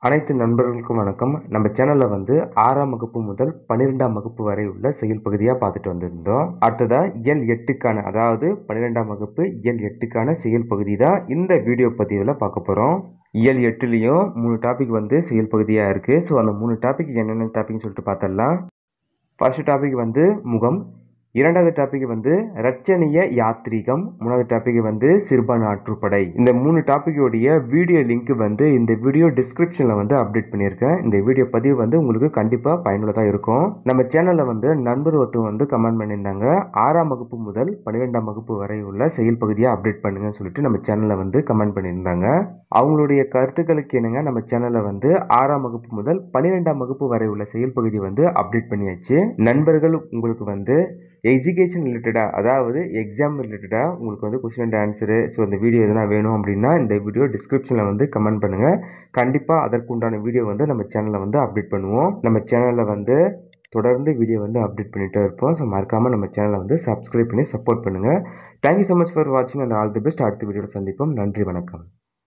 அனைத்து நண்பர்களுக்கும் வணக்கம் நம்ம சேனலில் வந்து ஆறாம் வகுப்பு முதல் பன்னிரெண்டாம் வகுப்பு வரை உள்ள செயல் பகுதியாக பார்த்துட்டு வந்திருந்தோம் அடுத்ததாக இயல் எட்டுக்கான அதாவது பன்னிரெண்டாம் வகுப்பு இயல் எட்டுக்கான செயல் பகுதி தான் இந்த வீடியோ பதிவில் பார்க்க போகிறோம் இயல் எட்டுலேயும் மூணு டாபிக் வந்து செயல் பகுதியாக இருக்குது ஸோ அந்த மூணு டாபிக் என்னென்ன டாபிக்னு சொல்லிட்டு பார்த்தரலாம் ஃபர்ஸ்ட் டாபிக் வந்து முகம் இரண்டாவது டாபிக் வந்து ரச்சனிய யாத்ரீகம் மூணாவது டாபிக் வந்து சிறுபான் ஆற்றுப்படை இந்த மூணு டாப்பிக்கோடைய வீடியோ லிங்க் வந்து இந்த வீடியோ டிஸ்கிரிப்ஷனில் வந்து அப்டேட் பண்ணியிருக்கேன் இந்த வீடியோ பதிவு வந்து உங்களுக்கு கண்டிப்பாக பயனுள்ளதாக இருக்கும் நம்ம சேனலில் வந்து நண்பர் ஒருத்தர் வந்து கமெண்ட் பண்ணியிருந்தாங்க ஆறாம் வகுப்பு முதல் பன்னிரெண்டாம் வகுப்பு வரை உள்ள செயல் பகுதியை அப்டேட் பண்ணுங்கன்னு சொல்லிட்டு நம்ம சேனலில் வந்து கமெண்ட் பண்ணியிருந்தாங்க அவங்களுடைய கருத்துக்களுக்கு என்னங்க நம்ம சேனலில் வந்து ஆறாம் வகுப்பு முதல் பன்னிரெண்டாம் வகுப்பு வரை உள்ள செயல் பகுதி வந்து அப்டேட் பண்ணியாச்சு நண்பர்கள் உங்களுக்கு வந்து எஜுகேஷன் ரிலேட்டடாக அதாவது எக்ஸாம் ரிலேட்டடாக உங்களுக்கு வந்து கொஸ்டின் அண்ட் ஆன்சரு ஸோ இந்த வீடியோ எதனா வேணும் அப்படின்னா இந்த வீடியோ டிஸ்கிரிப்ஷனில் வந்து கமெண்ட் பண்ணுங்கள் கண்டிப்பாக அதற்குண்டான வீடியோ வந்து நம்ம சேனலில் வந்து அப்டேட் பண்ணுவோம் நம்ம சேனலில் வந்து தொடர்ந்து வீடியோ வந்து அப்டேட் பண்ணிகிட்டே இருப்போம் ஸோ மறக்காமல் நம்ம சேனலை வந்து சப்ஸ்கிரைப் பண்ணி சப்போர்ட் பண்ணுங்கள் தேங்க்யூ ஸோ மச் ஃபார் வாட்சிங் அண்ட் ஆல் தி பெஸ்ட் அடுத்த வீடியோவில் சந்திப்போம் நன்றி வணக்கம்